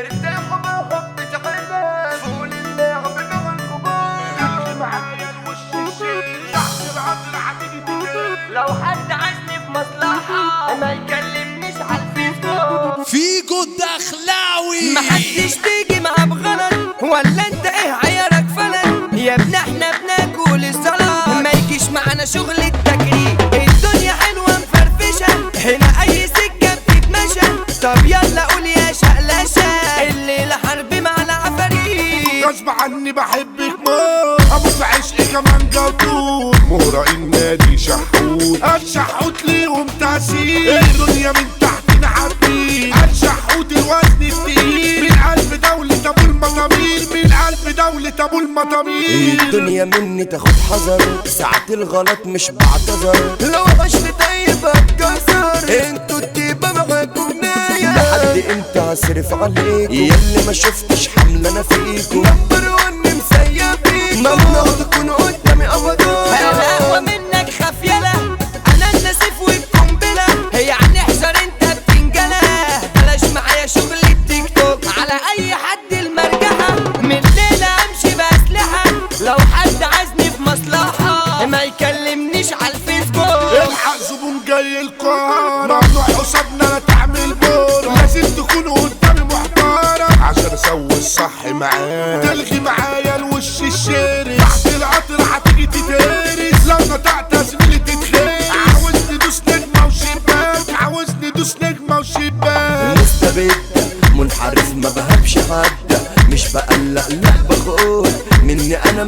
ارتاحوا بحب تعبان فول اللعب مع الكبار معايا الوش الشيك تحت العطر هتيجي تجري لو حد عايزني في مصلحة ما يكلمنيش على الفيسبوك فيجو الدخلاوي محدش بيجي معاه بغلط ولا انت ايه عيارك فلل يا ابن احنا بناكل الصلاة ما يجيش معانا شغل التجريب الدنيا حلوة مفرفشة هنا اي سكة بتتمشى طب يلا قول يا شقلشة الليلة حرب مع العفاريت غصب عني بحبك موت ابو في عشقي كمان جوتوت مهرة النادي شحوت الشحوت ليهم تأثير الدنيا من تحتنا عارفين الشحوت الوزن التقيل من قلب دولة ابو المطامير من قلب دولة ابو المطامير الدنيا مني تاخد حذر ساعة الغلط مش بعتذر لو عشت طيب هتكسر انتوا التيبة معاكم نايا لحد امتى هصرف عليكم ياللي ما شفتش حمل انا فيكم نمبر ون مسيبين ممنوع تكون قدامي ابدا انا اقوى منك خفيلة انا النسيف والقنبلة يعني احذر انت بتنجلة بلاش معايا شغل التيك توك على اي حد المرجحة من الليلة امشي باسلحة لو حد عايزني في مصلحة ما يكلمنيش على الفيسبوك الحق زبون جاي القاهرة ممنوع حسابنا لا تعمل بورة لازم تكون قدامي محترم عشان اسوي الصح معاه تلغي معايا الوش الشاري تحت القطر هتيجي تتهرس لو نطقت يا زميلي تتخيل عاوزني دوس نجمة وشباك عاوزني دوس نجمة وشباك مستبد منحرف ما بهبش حد مش بقلق لا بخون مني انا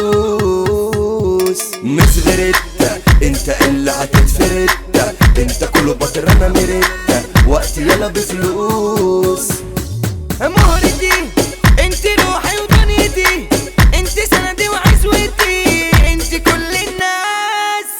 ميؤوس مصغرت انت اللي هتتفرد انت كله بطر انا مرد وقتي يلا بفلوس مهرتي انت روحي ودنيتي انت سندي وعزوتي انت كل الناس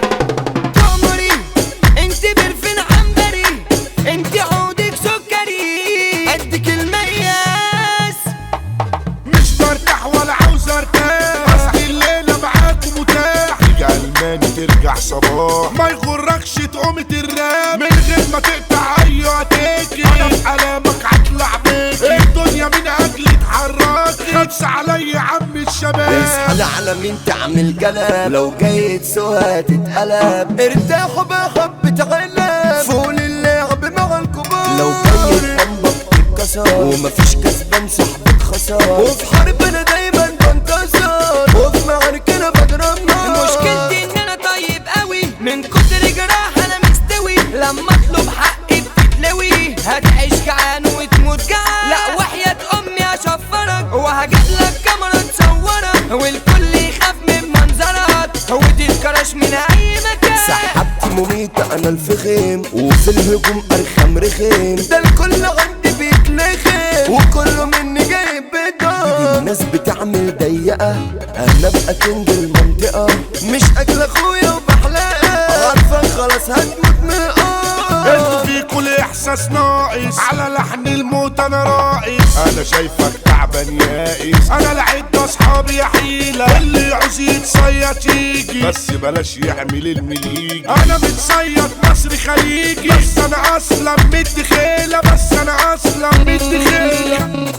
تأمري انت برفن عنبري انت عودك سكري قدك المياس مش برتاح ولا عاوز ارتاح اصل الليلة معاكم متاح تيجي الماني ترجع صباح ما يغركش تقوم تراب من غير ما تقطع ايوه تيجي انا في علامك هطلع بيك الدنيا من اجلي اتحرك خمسة عليا عم الشباب اصحى على مين تعمل كلام لو جاي تسوها تتقلب ارتاحوا بحب تعلم فول اللعب مع الكبار لو جاي قلبك تتكسر ومفيش كسبان صاحبك خسر وفي حرب انا دايما بنتصر وفي معارك انا بضرب نار مشكلتي ان انا طيب قوي من كتر جراح انا مستوي لما اطلب حقي بتتلوي هتعيش جعان وتموت جعان لا وحياة امي هشفرك وهجيب لك كاميرا تصورك والكل يخاف من منظرك ودي الكرش من اي مكان سحبت مميتة انا الفخيم وفي الهجوم ارخم رخيم ده الكل عندي بيتلخم وكله مني جايب بدون الناس بتعمل ضيقة انا ابقى كينج المنطقة مش اكل اخويا وبحلقها عارفة خلاص هتموت من القرف انتوا في كل احساس ناقص على لحن الموت انا راقص انا شايفك تعبان يائس انا لعبت اصحابي يا حيلة اللي يعوز يتصيط يجي بس بلاش يعمل المليجي انا متصيط مصري خليجي بس انا اصلا مدي خيلة بس انا اصلا مدي خيلة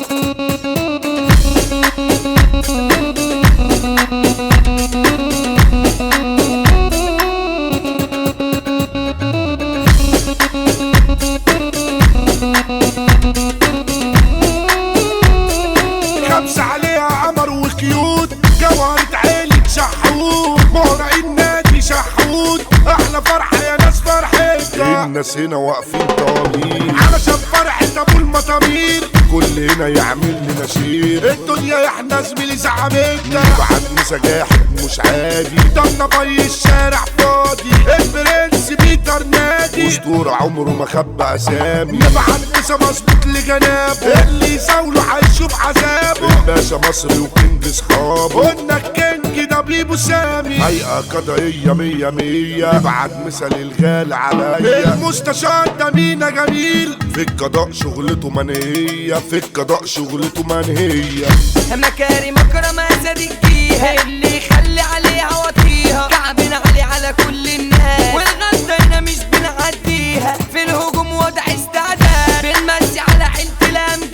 خمسة عليها قمر وكيوت جوهرة عيلة شحوت مهرة النادي شحوت احلى فرحة يا ناس فرحتنا الناس هنا واقفين طوالين علشان فرحة ابو المطامير كل هنا يعمل لنا شير الدنيا احنا زميلي زعمتنا بعد مسجاحد مش عادي ضلنا بي الشارع فاضي البرنس بيتر نادي اسطورة عمره ما خبى اسامي نبعت مسا مظبوط لجنابه اللي يزاوله هيشوف عذابه الباشا مصري وكينج اصحابه قلنا الكينج ده بليبو سامي هيئة قضائية مية مية نبعت مثل الغالي عليا المستشار ده مينا جميل في القضاء شغلته منهية في القضاء شغلته منهية مكارم اكرم اسد الجيها اللي يخلي عليها وطيها كعبنا علي على كل الناس والغلطة هنا مش بنعديها في الهجوم وضع استعداد بنمسي على حيلة الامجاد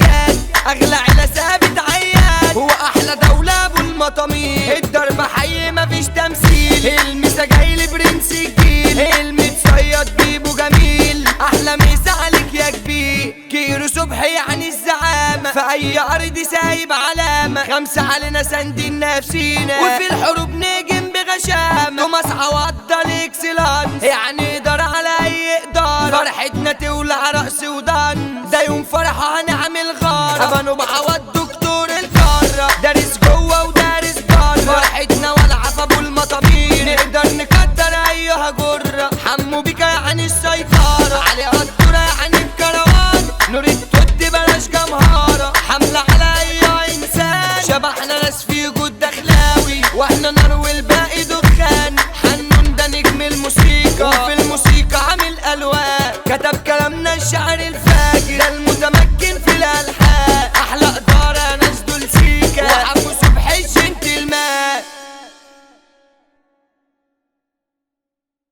في اي ارض سايب علامة خمسة علينا ساندين نفسينا وفي الحروب نجم بغشامة توماس عوض الاكسلانس يعني يقدر على اي اقدار فرحتنا تولع رأس ودان ده يوم فرحة هنعمل غارة ابانو بعوض دكتور القارة دارس جوه ودارس بره فرحتنا والعة في ابو المطامين نقدر نقدر ايها جرة حمو بيكا يعني السيطرة علي قدورة يعني الكروان نور التوت بلاش جمهارة حملة على اي انسان شبحنا ناس في جود دخلاوي واحنا نار والباقي دخان حنون ده نجم الموسيقى وفي الموسيقى عامل الوان كتب كلامنا الشعر الفاجر ده الم